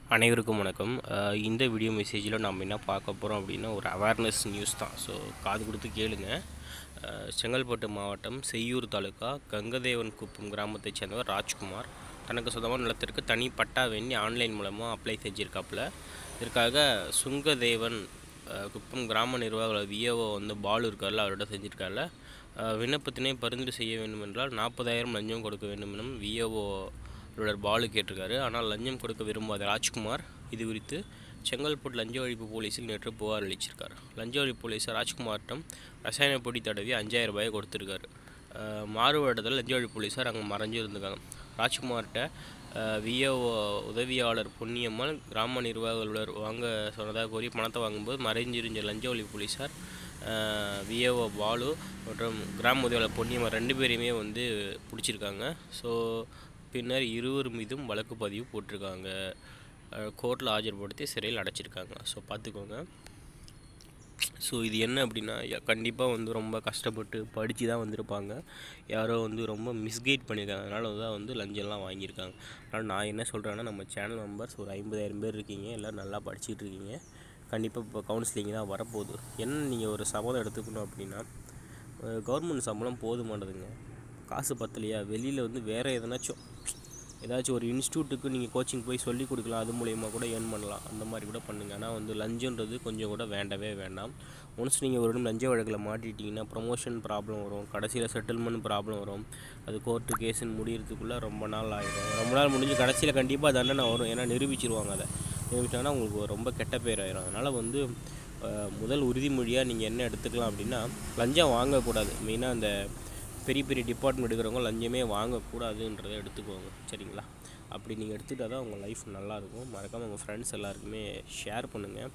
அனைவருக்கும் வணக்கம் அஹ் இந்த வீடியோ மெசேஜில் நம்ம என்ன பார்க்க போகிறோம் அப்படின்னா ஒரு அவேர்னஸ் நியூஸ் தான் ஸோ காது கொடுத்து கேளுங்க அஹ் செங்கல்பட்டு மாவட்டம் செய்யூர் தாலுகா கங்கதேவன் குப்பம் கிராமத்தைச் சேர்ந்தவர் ராஜ்குமார் தனக்கு சொந்தமான நிலத்திற்கு தனி பட்டா வேண்டி ஆன்லைன் மூலமாக அப்ளை செஞ்சுருக்காப்புல இதற்காக சுங்கதேவன் அஹ் குப்பம் கிராம நிர்வாக விஏஓ வந்து பாலு இருக்கார்ல அவரோட செஞ்சுருக்காருல அஹ் விண்ணப்பத்தினை பரிந்துரை செய்ய வேண்டும் என்றால் நாற்பதாயிரம் லஞ்சம் கொடுக்க வேண்டும் எனும் விஏஓ இவரோட பாலு கேட்டிருக்காரு ஆனால் லஞ்சம் கொடுக்க விரும்பாத ராஜ்குமார் இது குறித்து செங்கல்பட்டு லஞ்ச ஒழிப்பு போலீஸில் நேற்று புகார் அளிச்சிருக்கார் லஞ்ச ஒழிப்பு போலீஸார் ராஜ்குமார்ட்டம் ரசாயன பொடி தடவி அஞ்சாயிரம் ரூபாயை கொடுத்துருக்காரு அஹ் மாறுவேடத்தில் லஞ்ச ஒழிப்பு போலீஸார் அங்கே மறைஞ்சு இருந்திருக்காங்க ராஜ்குமார்கிட்ட விஏஓ உதவியாளர் பொன்னியம்மாள் கிராம நிர்வாக அலுவலர் வாங்க சொன்னதாக கூறி பணத்தை வாங்கும்போது மறைஞ்சிருந்த லஞ்ச ஒழிப்பு போலீஸார் விஏஓ பாலு மற்றும் கிராம உதவியாளர் பொன்னியம்மாள் ரெண்டு பேரையுமே வந்து பிடிச்சிருக்காங்க ஸோ பின்னர் இருவர் மீதும் வழக்கு பதிவு போட்டிருக்காங்க கோர்ட்டில் ஆஜர்படுத்தி சிறையில் அடைச்சிருக்காங்க ஸோ பார்த்துக்கோங்க ஸோ இது என்ன அப்படின்னா கண்டிப்பாக வந்து ரொம்ப கஷ்டப்பட்டு படித்து தான் வந்திருப்பாங்க யாரோ வந்து ரொம்ப மிஸ்கைட் பண்ணியிருக்காங்க அதனால தான் வந்து லஞ்சம்லாம் வாங்கியிருக்காங்க அதனால் நான் என்ன சொல்கிறேன்னா நம்ம சேனல் மெம்பர்ஸ் ஒரு ஐம்பதாயிரம் பேர் இருக்கீங்க எல்லோரும் நல்லா படிச்சுட்டு இருக்கீங்க கண்டிப்பாக இப்போ கவுன்சிலிங் தான் வரப்போகுது என்ன நீங்கள் ஒரு சபதம் எடுத்துக்கணும் அப்படின்னா கவர்மெண்ட் சம்பளம் போதுமானதுங்க காசு பத்தலையா வெளியில் வந்து வேறு எதனாச்சும் ஏதாச்சும் ஒரு இன்ஸ்டியூட்டுக்கு நீங்கள் கோச்சிங் போய் சொல்லி கொடுக்கலாம் அது மூலயமா கூட ஏர்ன் பண்ணலாம் அந்த மாதிரி கூட பண்ணுங்கள் ஆனால் வந்து லஞ்சன்றது கொஞ்சம் கூட வேண்டவே வேண்டாம் ஒன்ஸ் நீங்கள் ஒரு இடம் லஞ்ச வழக்கில் மாட்டிட்டீங்கன்னா ப்ரொமோஷன் ப்ராப்ளம் வரும் கடைசியில் செட்டில்மெண்ட் ப்ராப்ளம் வரும் அது கோர்ட்டு கேஸுன்னு முடியறதுக்குள்ளே ரொம்ப நாள் ஆகிடும் ரொம்ப நாள் முடிஞ்சு கடைசியில் கண்டிப்பாக தண்டனை வரும் ஏன்னா நிரூபிச்சிருவாங்க அதை நிரூபிச்சாங்கன்னா உங்களுக்கு ரொம்ப கெட்ட பேர் ஆயிரும் அதனால் வந்து அஹ், முதல் உறுதிமொழியாக நீங்கள் என்ன எடுத்துக்கலாம் அப்படின்னா லஞ்சம் வாங்கக்கூடாது மெயினாக அந்த பெரிய பெரிய டிபார்ட்மெண்ட் எடுக்கிறவங்க லஞ்சமே வாங்கக்கூடாதுன்றதை எடுத்துக்கோங்க சரிங்களா அப்படி நீங்கள் எடுத்துக்கிட்டால் தான் உங்கள் லைஃப் நல்லாயிருக்கும் மறக்காமல் உங்கள் ஃப்ரெண்ட்ஸ் எல்லாருக்குமே ஷேர் பண்ணுங்கள்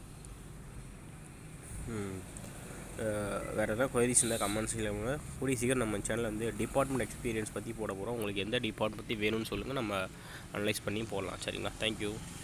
வேறு எதாவது கொயரிஸ் இருந்தால் கமெண்ட்ஸ் இல்லாமல் கூடிய சீக்கிரம் நம்ம சேனலில் வந்து டிபார்ட்மெண்ட் எக்ஸ்பீரியன்ஸ் பற்றி போட போகிறோம் உங்களுக்கு எந்த டிபார்ட்மெண்ட் பற்றி வேணும்னு சொல்லுங்கள் நம்ம அனலைஸ் பண்ணி போடலாம் சரிங்களா தேங்க்யூ